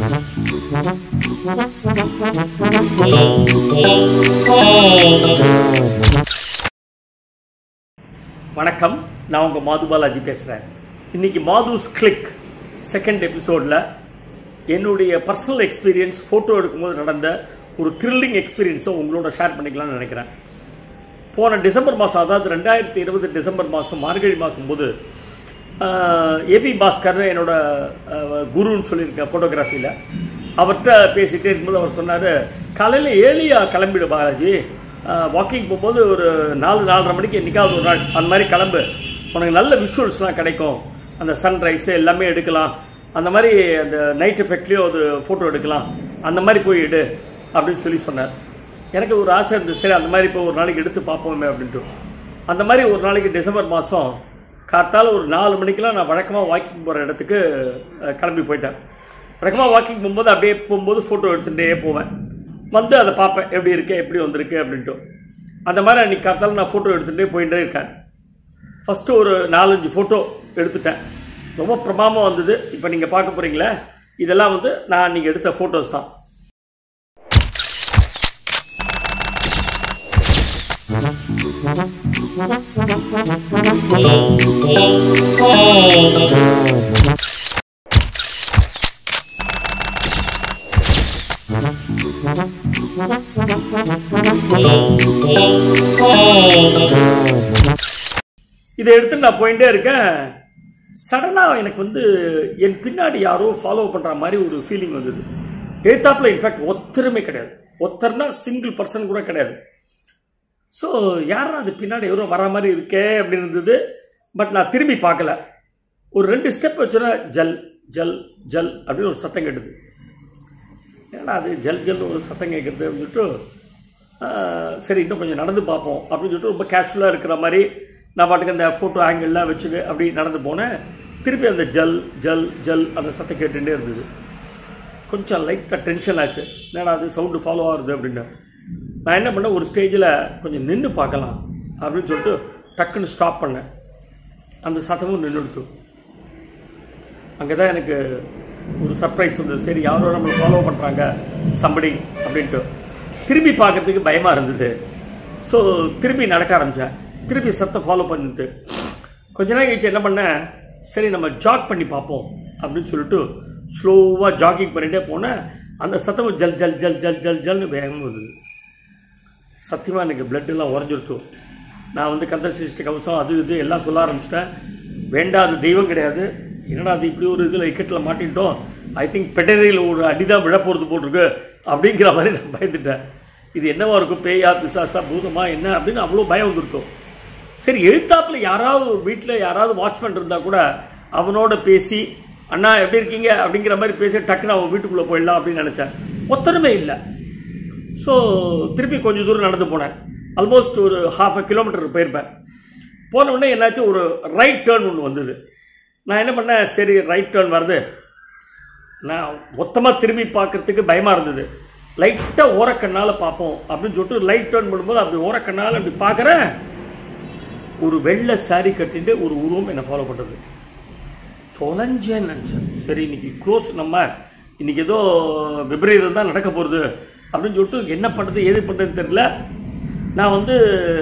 வணக்கம் நான் உங்கள் மாது பாலாஜி பேசுகிறேன் இன்னைக்கு மாதுஸ் கிளிக் செகண்ட் எபிசோடில் என்னுடைய பர்சனல் எக்ஸ்பீரியன்ஸ் ஃபோட்டோ எடுக்கும்போது நடந்த ஒரு த்ரில்லிங் எக்ஸ்பீரியன்ஸை உங்களோட ஷேர் பண்ணிக்கலாம்னு நினைக்கிறேன் போன டிசம்பர் மாதம் அதாவது ரெண்டாயிரத்தி இருபது டிசம்பர் மாதம் மார்கழி மாதம் போது ஏபி பாஸ்கர் என்னோட ஆஹ், குருன்னு சொல்லியிருக்கேன் ஃபோட்டோகிராஃபியில் அவர்கிட்ட பேசிகிட்டே இருக்கும்போது அவர் சொன்னார் காலையில் ஏழியா கிளம்பிடு பாலாஜி வாக்கிங் போகும்போது ஒரு நாலு நாலரை மணிக்கு என்னைக்காவது ஒரு நாள் அந்த மாதிரி கிளம்பு உனக்கு நல்ல விஷுவல்ஸ்லாம் கிடைக்கும் அந்த சன்ரைஸ் எல்லாமே எடுக்கலாம் அந்த மாதிரி அந்த நைட் எஃபெக்ட்லேயும் அது ஃபோட்டோ எடுக்கலாம் அந்த மாதிரி போய் எடு அப்படின்னு சொல்லி சொன்னார் எனக்கு ஒரு ஆசை இருந்தது சரி அந்த மாதிரி இப்போ ஒரு நாளைக்கு எடுத்து பார்ப்போமே அப்படின்ட்டு அந்த மாதிரி ஒரு நாளைக்கு டிசம்பர் மாதம் காத்தால ஒரு நாலு மணிக்கெல்லாம் நான் வழக்கமாக வாக்கிங் போகிற இடத்துக்கு அஹ், கிளம்பி போயிட்டேன் வழக்கமாக வாக்கிங் போகும்போது அப்படியே போகும்போது ஃபோட்டோ எடுத்துகிட்டே போவேன் வந்து அதை பார்ப்பேன் எப்படி இருக்கு எப்படி வந்திருக்கு அப்படின்ட்டு அந்த மாதிரி அன்றைக்கி காத்தால நான் ஃபோட்டோ எடுத்துகிட்டே போயிட்டே இருக்கேன் ஃபஸ்ட்டு ஒரு நாலஞ்சு ஃபோட்டோ எடுத்துட்டேன் ரொம்ப பிரமாதமாக வந்தது இப்போ நீங்கள் பார்க்க போகிறீங்களே இதெல்லாம் வந்து நான் அன்றைக்கி எடுத்த ஃபோட்டோஸ் தான் இதை எடுத்து நான் போயிட்டே இருக்கேன் சடனாக எனக்கு வந்து என் பின்னாடி யாரோ ஃபாலோ பண்ணுற மாதிரி ஒரு ஃபீலிங் வந்தது எழுத்தாப்பில் இன்ஃபேக்ட் ஒத்தருமே கிடையாது ஒத்தர்னா சிங்கிள் பர்சன் கூட கிடையாது ஸோ யாரும் அது பின்னாடி எவரோ வர மாதிரி இருக்கே அப்படின்னு இருந்தது பட் நான் திரும்பி பார்க்கல ஒரு ரெண்டு ஸ்டெப் வச்சோன்னா ஜல் ஜல் ஜல் அப்படின்னு ஒரு சத்தம் கேட்டுது ஏன்னா அது ஜல் ஜல் ஒரு சத்தம் கேட்குறது அப்படின்னு சொல்லிட்டு ஆஹ், சரி இன்னும் கொஞ்சம் நடந்து பார்ப்போம் அப்படின்னு சொல்லிட்டு ரொம்ப கேஷுவலாக இருக்கிற மாதிரி நான் பாட்டுக்கு அந்த ஃபோட்டோ ஆங்கிள்லாம் வச்சுட்டு அப்படி நடந்து போனேன் திருப்பி அந்த ஜல் ஜல் ஜல் அந்த சத்தம் கேட்டுகிட்டே இருந்தது கொஞ்சம் லைட்டாக டென்ஷன் ஆச்சு என்னடா அது சவுண்டு ஃபாலோ ஆகுது அப்படின்னு நான் என்ன பண்ணேன் ஒரு ஸ்டேஜில் கொஞ்சம் நின்று பார்க்கலாம் அப்படின்னு சொல்லிட்டு டக்குன்னு ஸ்டாப் பண்ணேன் அந்த சத்தமும் நின்றுடுத்து அங்கே தான் எனக்கு ஒரு சர்ப்ரைஸ் வந்தது சரி யாரோ நம்மளை ஃபாலோ பண்ணுறாங்க சம்படி அப்படின்ட்டு திரும்பி பார்க்கறதுக்கு பயமாக இருந்தது ஸோ திரும்பி நடக்க ஆரம்பித்தேன் திருப்பி சத்தம் ஃபாலோ பண்ணிட்டு கொஞ்ச நேரம் கழிச்சு என்ன பண்ணேன் சரி நம்ம ஜாக் பண்ணி பார்ப்போம் அப்படின்னு சொல்லிட்டு ஸ்லோவாக ஜாகிங் பண்ணிட்டே போனேன் அந்த சத்தம் ஜல் ஜல் ஜல் ஜல் ஜல் ஜல்னு வேகமாக வந்தது சத்தியமாக எனக்கு blood எல்லாம் உறைஞ்சிருத்து நான் வந்து கந்தசிஷ்டி கவசம் அது இது எல்லாம் சொல்ல ஆரம்பிச்சிட்டேன் வேண்டாத தெய்வம் கிடையாது என்னடா அது இப்படி ஒரு இதில் இக்கட்டில் மாட்டிக்கிட்டோம் ஐ திங்க் பெட்டரியில் ஒரு அடிதான் விழ போகிறது போட்டிருக்கு அப்படிங்கிற மாதிரி நான் பயந்துட்டேன் இது என்னவா இருக்கும் பேயா பிசாசா பூதமா என்ன அப்படின்னு அவ்வளோ பயம் வந்துருக்கும் சரி எழுத்தாப்பில் யாராவது ஒரு வீட்டில் யாராவது வாட்ச்மேன் இருந்தால் கூட அவனோட பேசி அண்ணா எப்படி இருக்கீங்க அப்படிங்கிற மாதிரி பேசி டக்குன்னு அவன் வீட்டுக்குள்ளே போயிடலாம் அப்படின்னு நினச்சேன் ஒத்தருமே இல்லை ஸோ திருப்பி கொஞ்சம் தூரம் நடந்து போனேன் ஆல்மோஸ்ட் ஒரு ஹாஃப் அ கிலோமீட்டர் போயிருப்பேன் போன உடனே என்னாச்சு ஒரு ரைட் டேர்ன் ஒன்று வந்தது நான் என்ன பண்ணேன் சரி ரைட் டேர்ன் வருது நான் மொத்தமாக திரும்பி பார்க்கறதுக்கு பயமாக இருந்தது லைட்டாக ஓரக்கண்ணால் பார்ப்போம் அப்படின்னு சொல்லிட்டு லைட் டேர்ன் பண்ணும்போது அப்படி ஓரக்கண்ணால் அப்படி பார்க்குறேன் ஒரு வெள்ளை saree கட்டிட்டு ஒரு உருவம் என்னை ஃபாலோ பண்ணுறது தொலைஞ்சேன்னு நினச்சேன் சரி இன்னைக்கு க்ளோஸ் நம்ம இன்னைக்கு ஏதோ விபரீதம் தான் நடக்க போகிறது அப்படின்னு சொல்லிட்டு என்ன பண்ணுறது ஏது பண்ணுறதுன்னு தெரியல நான் வந்து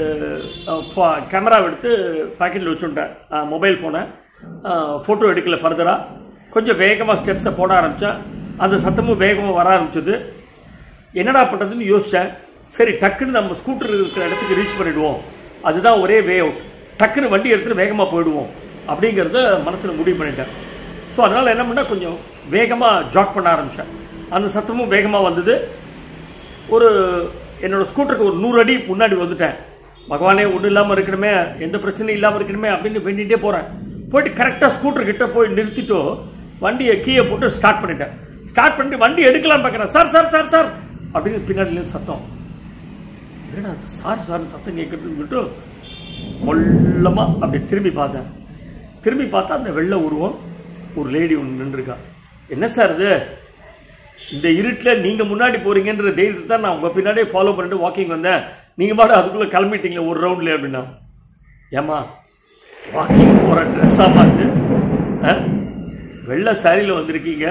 கேமரா எடுத்து பாக்கெட்டில் வச்சுட்டேன் மொபைல் ஃபோனை ஃபோட்டோ எடுக்கல ஃபர்தராக கொஞ்சம் வேகமாக ஸ்டெப்ஸை போட ஆரம்பித்தேன் அந்த சத்தமும் வேகமாக வர ஆரம்பிச்சது என்னடா பண்ணுறதுன்னு யோசித்தேன் சரி டக்குன்னு நம்ம ஸ்கூட்டர் இருக்கிற இடத்துக்கு ரீச் பண்ணிடுவோம் அதுதான் ஒரே வே அவுட் டக்குன்னு வண்டி எடுத்துட்டு வேகமாக போயிடுவோம் அப்படிங்கிறத மனசில் முடிவு பண்ணிட்டேன் ஸோ அதனால் என்ன பண்ணால் கொஞ்சம் வேகமாக ஜாக் பண்ண ஆரம்பித்தேன் அந்த சத்தமும் வேகமாக வந்தது ஒரு என்னோட ஸ்கூட்டருக்கு ஒரு நூறு அடி முன்னாடி வந்துட்டேன் பகவானே ஒன்றும் இல்லாமல் இருக்கணுமே எந்த பிரச்சனையும் இல்லாமல் இருக்கணுமே அப்படின்னு வேண்டிகிட்டே போகிறேன் போயிட்டு கரெக்டாக ஸ்கூட்டர் கிட்ட போய் நிறுத்திட்டு வண்டியை கீயை போட்டு ஸ்டார்ட் பண்ணிட்டேன் ஸ்டார்ட் பண்ணிட்டு வண்டி எடுக்கலாம் பார்க்குறேன் சார் சார் சார் சார் அப்படின்னு பின்னாடிலேருந்து சத்தம் என்னடா அது சார் சார் சத்தம் கேட்குறதுன்னு சொல்லிட்டு மொல்லமாக அப்படி திரும்பி பார்த்தேன் திரும்பி பார்த்தா அந்த வெள்ளை உருவம் ஒரு லேடி ஒன்று நின்றுருக்கா என்ன சார் இது இந்த இருட்டில் நீங்கள் முன்னாடி போகிறீங்கன்ற தைரியத்தை தான் நான் உங்கள் பின்னாடியே ஃபாலோ பண்ணிட்டு வாக்கிங் வந்தேன் நீங்கள் பாட்டு அதுக்குள்ளே கிளம்பிட்டீங்களே ஒரு ரவுண்ட்ல அப்படின்னா ஏம்மா வாக்கிங் போகிற ட்ரெஸ்ஸாக பார்த்து ஆ? வெள்ளை சாரியில் வந்திருக்கீங்க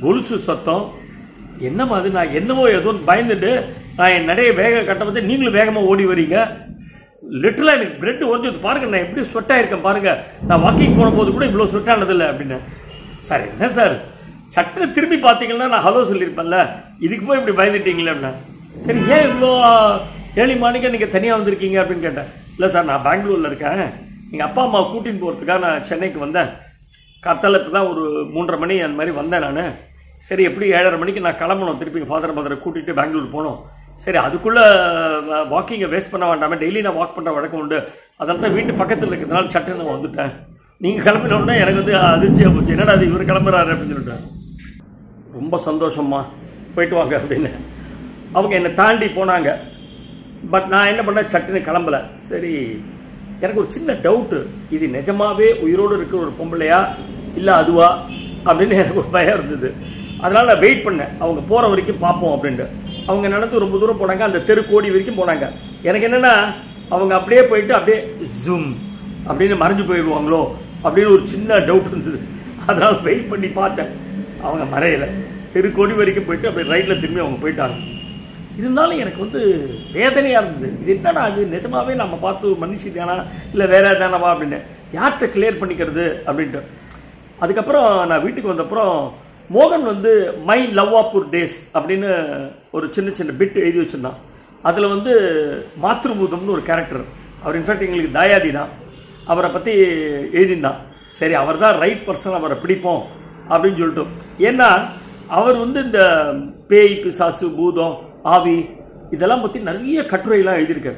கொலுசு சத்தம் என்னம்மா அது நான் என்னவோ ஏதோ பயந்துட்டு நான் என் நடைய வேக கட்ட வந்து நீங்களும் வேகமாக ஓடி வரீங்க லிட்டரலாக எனக்கு பிரெட் உடஞ்சது பாருங்க நான் எப்படி ஸ்வெட் ஆயிருக்கேன் பாருங்க நான் வாக்கிங் போகும்போது கூட இவ்வளோ ஸ்வெட் ஆனதில்லை அப்படின்னு சார் என்ன சார் சட்டுன்னு திரும்பி பார்த்தீங்கன்னா நான் ஹலோ சொல்லியிருப்பேன்ல இதுக்கு போய் இப்படி பயந்துட்டீங்களே அப்படின்னா சரி ஏன் இவ்வளோ ஏழு மணிக்கு நீங்கள் தனியாக வந்திருக்கீங்க அப்படின்னு கேட்டேன் இல்லை சார் நான் பெங்களூரில் இருக்கேன் எங்கள் அப்பா அம்மா கூட்டின்னு போகிறதுக்காக நான் சென்னைக்கு வந்தேன் காத்தால இப்போ தான் ஒரு மூன்றரை மணி அந்த மாதிரி வந்தேன் நான் சரி எப்படி ஏழரை மணிக்கு நான் கிளம்பணும் திருப்பி ஃபாதர் மதரை கூட்டிகிட்டு பெங்களூர் போகணும் சரி அதுக்குள்ளே வாக்கிங்கை வேஸ்ட் பண்ண வேண்டாமே டெய்லி நான் வாக் பண்ணுற வழக்கம் உண்டு அதனால தான் வீட்டு பக்கத்தில் இருக்கிறதுனால சட்டுன்னு நான் வந்துட்டேன் நீங்கள் கிளம்பின உடனே எனக்கு வந்து அதிர்ச்சியாக போச்சு என்னடா அது இவர் கிளம்புறாரு அப்படின்னு சொல்லிட்டு ரொம்ப சந்தோஷம்மா போயிட்டு வாங்க அப்படின்னு அவங்க என்னை தாண்டி போனாங்க பட் நான் என்ன பண்ணேன் சட்டுன்னு கிளம்பல சரி எனக்கு ஒரு சின்ன டவுட்டு இது நிஜமாவே உயிரோடு இருக்கிற ஒரு பொம்பளையா இல்லை அதுவா அப்படின்னு எனக்கு ஒரு பயம் இருந்தது அதனால நான் வெயிட் பண்ணேன் அவங்க போகிற வரைக்கும் பார்ப்போம் அப்படின்ட்டு அவங்க நடந்து ரொம்ப தூரம் போனாங்க அந்த தெரு கோடி வரைக்கும் போனாங்க எனக்கு என்னன்னா அவங்க அப்படியே போயிட்டு அப்படியே ஜூம் அப்படின்னு மறைஞ்சு போயிடுவாங்களோ அப்படின்னு ஒரு சின்ன டவுட் இருந்தது அதனால வெயிட் பண்ணி பார்த்தேன் அவங்க மறையலை தெரு கோடி வரைக்கும் போயிட்டு அப்படியே ரைட்டில் திரும்பி அவங்க போயிட்டாங்க இருந்தாலும் எனக்கு வந்து வேதனையாக இருந்தது இது என்னடா அது நிஜமாவே நம்ம பார்த்து ஒரு மனுஷி தானா இல்லை வேற தானவா அப்படின்னு யார்கிட்ட கிளியர் பண்ணிக்கிறது அப்படின்ட்டு அதுக்கப்புறம் நான் வீட்டுக்கு வந்தப்புறம் மோகன் வந்து மை லவ்வாப்பூர் டேஸ் அப்படின்னு ஒரு சின்ன சின்ன பிட் எழுதி வச்சிருந்தான் அதில் வந்து மாத்ருபூதம்னு ஒரு கேரக்டர் அவர் இன்ஃபேக்ட் எங்களுக்கு தாயாதி தான் அவரை பற்றி எழுதியிருந்தான் சரி அவர் தான் ரைட் பர்சன் அவரை பிடிப்போம் அப்படின்னு சொல்லிட்டு ஏன்னா அவர் வந்து இந்த பேய் பிசாசு பூதம் ஆவி இதெல்லாம் பற்றி நிறைய கட்டுரையெல்லாம் எழுதியிருக்காரு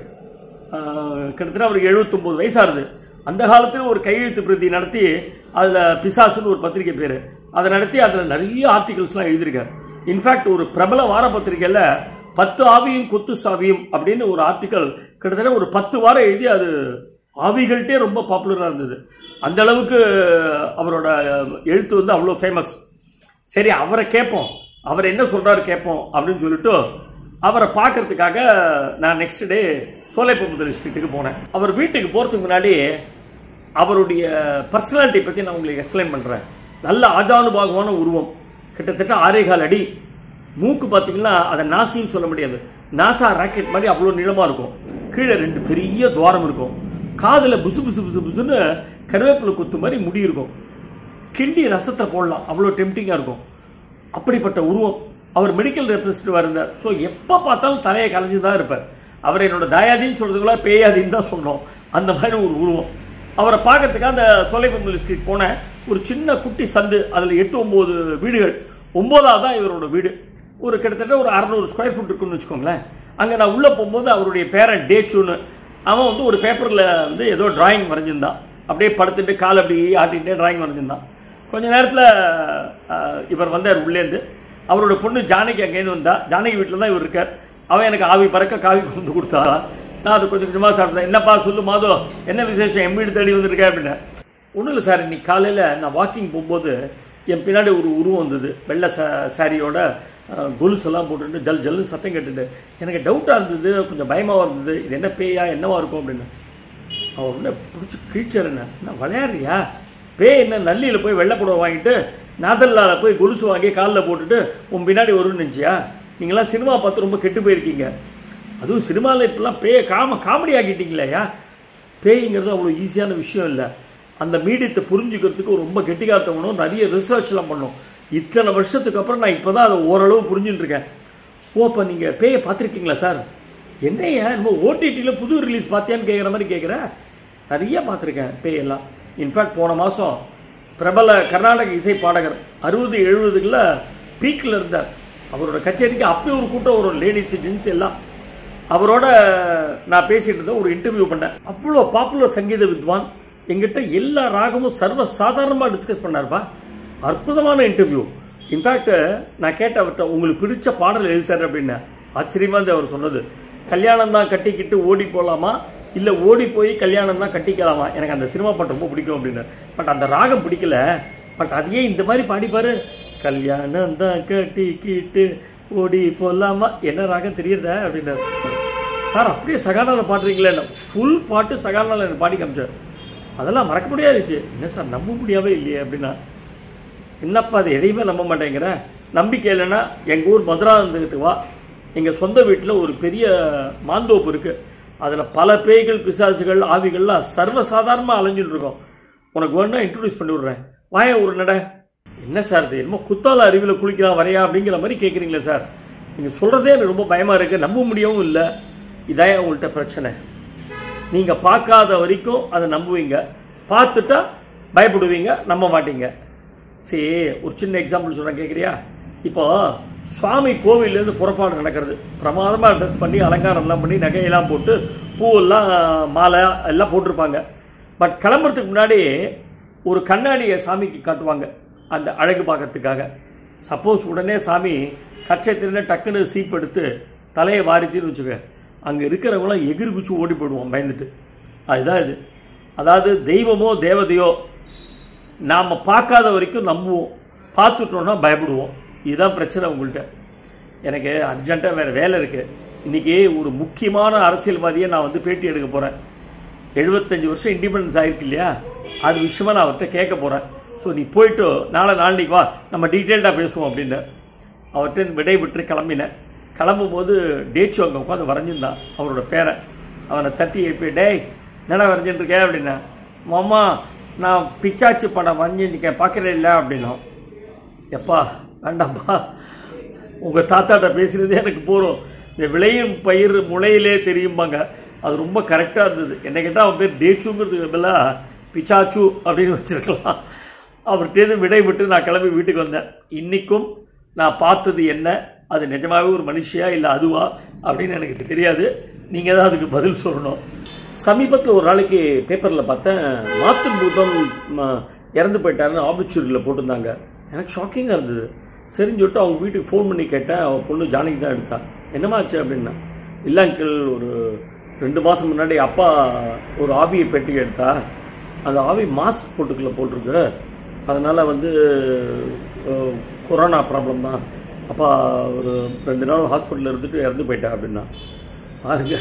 ஆஹ் கிட்டத்தட்ட அவருக்கு 79 வயசாகுது அந்த காலத்தில் ஒரு கையெழுத்து பிரதி நடத்தி அதில் பிசாசுன்னு ஒரு பத்திரிக்கை பேர் அதை நடத்தி அதில் நிறைய ஆர்டிகல்ஸ்லாம் எழுதியிருக்காரு இன்ஃபேக்ட் ஒரு பிரபல வார பத்திரிக்கையில் பத்து ஆவியும் குத்து சாவியும் அப்படின்னு ஒரு ஆர்டிக்கல் கிட்டத்தட்ட ஒரு பத்து வாரம் எழுதி அது ஆவிகள்கிட்டே ரொம்ப பாப்புலராக இருந்தது அந்த அளவுக்கு அவரோட எழுத்து வந்து அவ்வளோ ஃபேமஸ் சரி அவரை கேட்போம் அவர் என்ன சொல்றாரு கேட்போம் அப்படின்னு சொல்லிட்டு அவரை பார்க்கறதுக்காக நான் நெக்ஸ்ட் டே சோலைப்பமுதல் ஸ்ட்ரீட்டுக்கு போனேன் அவர் வீட்டுக்கு போகிறதுக்கு முன்னாடி அவருடைய பர்சனாலிட்டி பற்றி நான் உங்களுக்கு எக்ஸ்பிளைன் பண்ணுறேன் நல்ல ஆஜானுபாகமான உருவம் கிட்டத்தட்ட ஆறேகால் அடி மூக்கு பார்த்தீங்கன்னா அதை நாசின்னு சொல்ல முடியாது நாசா ராக்கெட் மாதிரி அவ்வளோ நீளமாக இருக்கும் கீழே ரெண்டு பெரிய துவாரம் இருக்கும் காதில் புசு புசு புசு புசுன்னு கருவேப்பிலை குத்து மாதிரி முடி இருக்கும் கிண்டி ரசத்தை போடலாம் அவ்வளோ டெம்டிங்காக இருக்கும் அப்படிப்பட்ட உருவம் அவர் மெடிக்கல் ரெப்ரஸன்டேட்டிவ் இருந்தார் ஸோ எப்போ பார்த்தாலும் தலையை கலைஞ்சு தான் இருப்பார் அவர் என்னோட தயாதின்னு சொல்கிறதுக்குள்ள பேயாதின்னு தான் சொன்னோம் அந்த மாதிரி ஒரு உருவம் அவரை பார்க்கறதுக்காக அந்த சோலைப்பம்பல் ஸ்ட்ரீட் போனேன் ஒரு சின்ன குட்டி சந்து அதில் எட்டு ஒம்பது வீடுகள் ஒம்போதாவது தான் இவரோட வீடு ஒரு கிட்டத்தட்ட ஒரு அறநூறு ஸ்கொயர் ஃபுட் இருக்குன்னு வச்சுக்கோங்களேன் அங்கே நான் உள்ளே போகும்போது அவருடைய பேரன் டேச்சுன்னு அவன் வந்து ஒரு பேப்பரில் வந்து ஏதோ டிராயிங் வரைஞ்சிருந்தான் அப்படியே படுத்துட்டு கால் அப்படி ஆட்டிகிட்டே டிராயிங் வரைஞ்சிருந்தான் கொஞ்ச நேரத்தில் இவர் வந்தார் உள்ளேருந்து அவரோட பொண்ணு ஜானகி அங்கேருந்து வந்தா ஜானகி வீட்டில் தான் இவர் இருக்கார் அவன் எனக்கு ஆவி பறக்க காவி கொண்டு கொடுத்தா நான் அது கொஞ்சம் கொஞ்சமாக சாப்பிட்டேன் என்னப்பா சொல்லு மாதோ என்ன விசேஷம் என் வீடு தேடி வந்திருக்கேன் அப்படின்னு ஒன்றும் இல்லை சார் இன்னைக்கு காலையில் நான் வாக்கிங் போகும்போது என் பின்னாடி ஒரு உருவம் வந்தது வெள்ளை சா சாரியோட அஹ், கொலுசு எல்லாம் போட்டுட்டு ஜல் ஜல்னு சத்தம் கேட்டுட்டு எனக்கு டவுட்டாக இருந்தது கொஞ்சம் பயமாக இருந்தது இது என்ன பேயா என்னவா இருக்கும் அப்படின்னு அவர் உடனே பிடிச்சி கிழிச்சார் என்ன நான் விளையாடுறியா பேய் என்ன நல்லியில் போய் வெள்ளை புடவை வாங்கிட்டு நாதல்லால போய் கொலுசு வாங்கி காலில் போட்டுட்டு உன் பின்னாடி வரும்னு நினச்சியா நீங்களாம் சினிமா பார்த்து ரொம்ப கெட்டு போயிருக்கீங்க அதுவும் சினிமாவில் இப்பெல்லாம் பேயை காம காமெடி ஆக்கிட்டீங்களேயா பேய்ங்கிறது அவ்வளோ ஈஸியான விஷயம் இல்லை அந்த மீடியத்தை புரிஞ்சுக்கிறதுக்கு ரொம்ப கெட்டிக்காத்தவனும் நிறைய ரிசர்ச்லாம் பண்ணோம் இத்தனை வருஷத்துக்கு அப்புறம் நான் இப்போ தான் அதை ஓரளவு புரிஞ்சுட்டு இருக்கேன் ஓ இப்போ நீங்கள் பேயை பார்த்துருக்கீங்களா சார் என்னையா நம்ம ஓடிடியில் புது ரிலீஸ் பார்த்தியான்னு கேட்குற மாதிரி கேட்குறேன் நிறைய பார்த்துருக்கேன் பேயெல்லாம் இன்ஃபேக்ட் போன மாதம் பிரபல கர்நாடக இசை பாடகர் அறுபது எழுபதுக்குள்ள பீக்கில் இருந்தார் அவரோட கச்சேரிக்கு அப்படி ஒரு கூட்டம் வரும் லேடிஸ் ஜென்ஸ் எல்லாம் அவரோட நான் பேசிட்டு இருந்தேன் ஒரு இன்டர்வியூ பண்ணேன் அவ்வளோ பாப்புலர் சங்கீத வித்வான் எங்கிட்ட எல்லா ராகமும் சர்வ சாதாரணமாக டிஸ்கஸ் பண்ணார்ப்பா அற்புதமான இன்டர்வியூ இன்ஃபேக்ட் நான் கேட்ட அவர்கிட்ட உங்களுக்கு பிடிச்ச பாடல் எது சார் அப்படின்னு ஆச்சரியமா இருந்தது அவர் சொன்னது கல்யாணம் தான் கட்டிக்கிட்டு ஓடி போகலாமா இல்லை ஓடி போய் கல்யாணம் தான் கட்டிக்கலாமா எனக்கு அந்த சினிமா பாட்டு ரொம்ப பிடிக்கும் அப்படின்னு பட் அந்த ராகம் பிடிக்கல பட் அதையே இந்த மாதிரி பாடிப்பாரு கல்யாணம் தான் கட்டிக்கிட்டு ஓடி போகலாமா என்ன ராகம் தெரியுதா அப்படின்னாரு சார் அப்படியே சகானால பாடுறீங்களே ஃபுல் பாட்டு சகானால எனக்கு பாடி காமிச்சார் அதெல்லாம் மறக்க முடியாதுச்சு என்ன சார் நம்ப முடியாவே இல்லையே அப்படின்னா என்னப்பா அது எதையுமே நம்ப மாட்டேங்கிற நம்பிக்கை இல்லைன்னா எங்கள் ஊர் மதுராந்தகத்துக்கு வா எங்கள் சொந்த வீட்டில் ஒரு பெரிய மாந்தோப்பு இருக்குது அதில் பல பேய்கள் பிசாசுகள் ஆவிகள்லாம் சர்வசாதாரணமாக அலைஞ்சிட்டு இருக்கோம் உனக்கு வேணா இன்ட்ரடியூஸ் பண்ணி விட்றேன் வாய ஒரு நட என்ன சார் இது என்னமோ குத்தால அருவியில் குளிக்கலாம் வரையா அப்படிங்கிற மாதிரி கேட்குறீங்களே சார் நீங்கள் சொல்கிறதே எனக்கு ரொம்ப பயமாக இருக்குது நம்ப முடியவும் இல்லை இதான் உங்கள்கிட்ட பிரச்சனை நீங்கள் பார்க்காத வரைக்கும் அதை நம்புவீங்க பார்த்துட்டா பயப்படுவீங்க நம்ப மாட்டீங்க சரி ஒரு சின்ன எக்ஸாம்பிள் சொல்கிறேன் கேட்குறியா இப்போ சுவாமி கோவில்லேருந்து புறப்பாடு நடக்கிறது பிரமாதமாக ட்ரெஸ் பண்ணி அலங்காரம்லாம் பண்ணி நகையெல்லாம் போட்டு பூவெல்லாம் மாலை எல்லாம் போட்டிருப்பாங்க பட் கிளம்புறதுக்கு முன்னாடி ஒரு கண்ணாடியை சாமிக்கு காட்டுவாங்க அந்த அழகு பார்க்கறதுக்காக சப்போஸ் உடனே சாமி கச்சத்தில் டக்குன்னு சீப் எடுத்து தலையை வாரித்தின்னு வச்சுக்க அங்கே இருக்கிறவங்களாம் எகிரி குச்சி ஓடி போயிடுவோம் பயந்துட்டு அதுதான் இது அதாவது தெய்வமோ தேவதையோ நாம் பார்க்காத வரைக்கும் நம்புவோம் பார்த்துட்டோன்னா பயப்படுவோம் இதுதான் பிரச்சனை உங்கள்கிட்ட எனக்கு அர்ஜென்ட்டாக வேறு வேலை இருக்குது இன்றைக்கி ஒரு முக்கியமான அரசியல்வாதியை நான் வந்து பேட்டி எடுக்க போகிறேன் எழுபத்தஞ்சு வருஷம் இண்டிபெண்டன்ஸ் ஆயிருக்கு இல்லையா அது விஷயமா நான் அவர்கிட்ட கேட்க போகிறேன் ஸோ நீ போயிட்டு நாளை நாளைக்கு வா நம்ம டீட்டெயில்டாக பேசுவோம் அப்படின்னு அவர்கிட்ட விடை விட்டு கிளம்பினேன் கிளம்பும்போது டேச்சு அங்கே உட்காந்து வரைஞ்சிருந்தான் அவரோட பேரை அவனை தட்டி எழுப்பி டேய் என்னடா வரைஞ்சிட்டு இருக்க அப்படின்னா மாமா நான் பிச்சாச்சி படம் வரைஞ்சிருக்கேன் பார்க்குறேன் இல்லை அப்படின்னோம் எப்பா வேண்டாம்ப்பா உங்கள் தாத்தாட்ட பேசுகிறதே எனக்கு போகிறோம் இந்த விளையும் பயிர் முளையிலே தெரியும்பாங்க அது ரொம்ப கரெக்டாக இருந்தது என்ன கேட்டால் அவன் பேர் டேச்சுங்கிறதுக்கு பதிலாக பிச்சாச்சு அப்படின்னு வச்சுருக்கலாம் அவர்கிட்டேருந்து விடை விட்டு நான் கிளம்பி வீட்டுக்கு வந்தேன் இன்றைக்கும் நான் பார்த்தது என்ன அது நிஜமாகவே ஒரு மனுஷியா இல்லை அதுவா அப்படின்னு எனக்கு தெரியாது நீங்கள் தான் அதுக்கு பதில் சொல்லணும் சமீபத்தில் ஒரு நாளைக்கு பேப்பரில் பார்த்தேன் மாத்து பூதம் ம, இறந்து போயிட்டாருன்னு ஆபிச்சூரியில் போட்டிருந்தாங்க எனக்கு ஷாக்கிங்காக இருந்தது சரின்னு சொல்லிட்டு அவங்க வீட்டுக்கு ஃபோன் பண்ணி கேட்டேன் அவன் பொண்ணு ஜானகி தான் எடுத்தா என்னமாச்சு அப்படின்னா இல்லை அங்கிள் ஒரு ரெண்டு மாதம் முன்னாடி அப்பா ஒரு ஆவியை பெட்டி எடுத்தா அந்த ஆவி மாஸ்க் போட்டுக்கல போட்டிருக்கு அதனால் வந்து அஹ், கொரோனா ப்ராப்ளம் தான் அப்பா ஒரு ரெண்டு நாள் ஹாஸ்பிட்டலில் இருந்துட்டு இறந்து போயிட்டா அப்படின்னா பாருங்க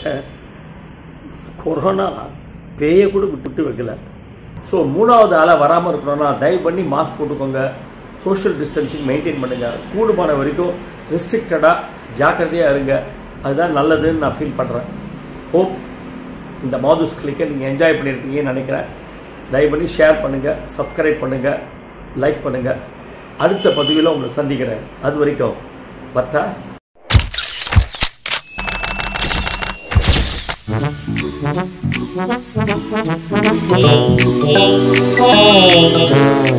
கொரோனா பேயை கூட விட்டு வைக்கல ஸோ மூணாவது ஆளாக வராமல் இருக்கணும்னா தயவு பண்ணி மாஸ்க் போட்டுக்கோங்க சோஷியல் டிஸ்டன்சிங் மெயின்டைன் பண்ணுங்க கூடுமான வரைக்கும் ரெஸ்ட்ரிக்டடாக ஜாக்கிரதையாக இருங்க அதுதான் நல்லதுன்னு நான் ஃபீல் பண்ணுறேன் ஹோப் இந்த மாதுஸ் கிளிக்கை நீங்கள் என்ஜாய் பண்ணியிருக்கீங்கன்னு நினைக்கிறேன் தயவு பண்ணி ஷேர் பண்ணுங்கள் சப்ஸ்கிரைப் பண்ணுங்கள் லைக் பண்ணுங்கள் அடுத்த பதிவில் உங்களை சந்திக்கிறேன் அது வரைக்கும் பட்டா Hey, hey, hey.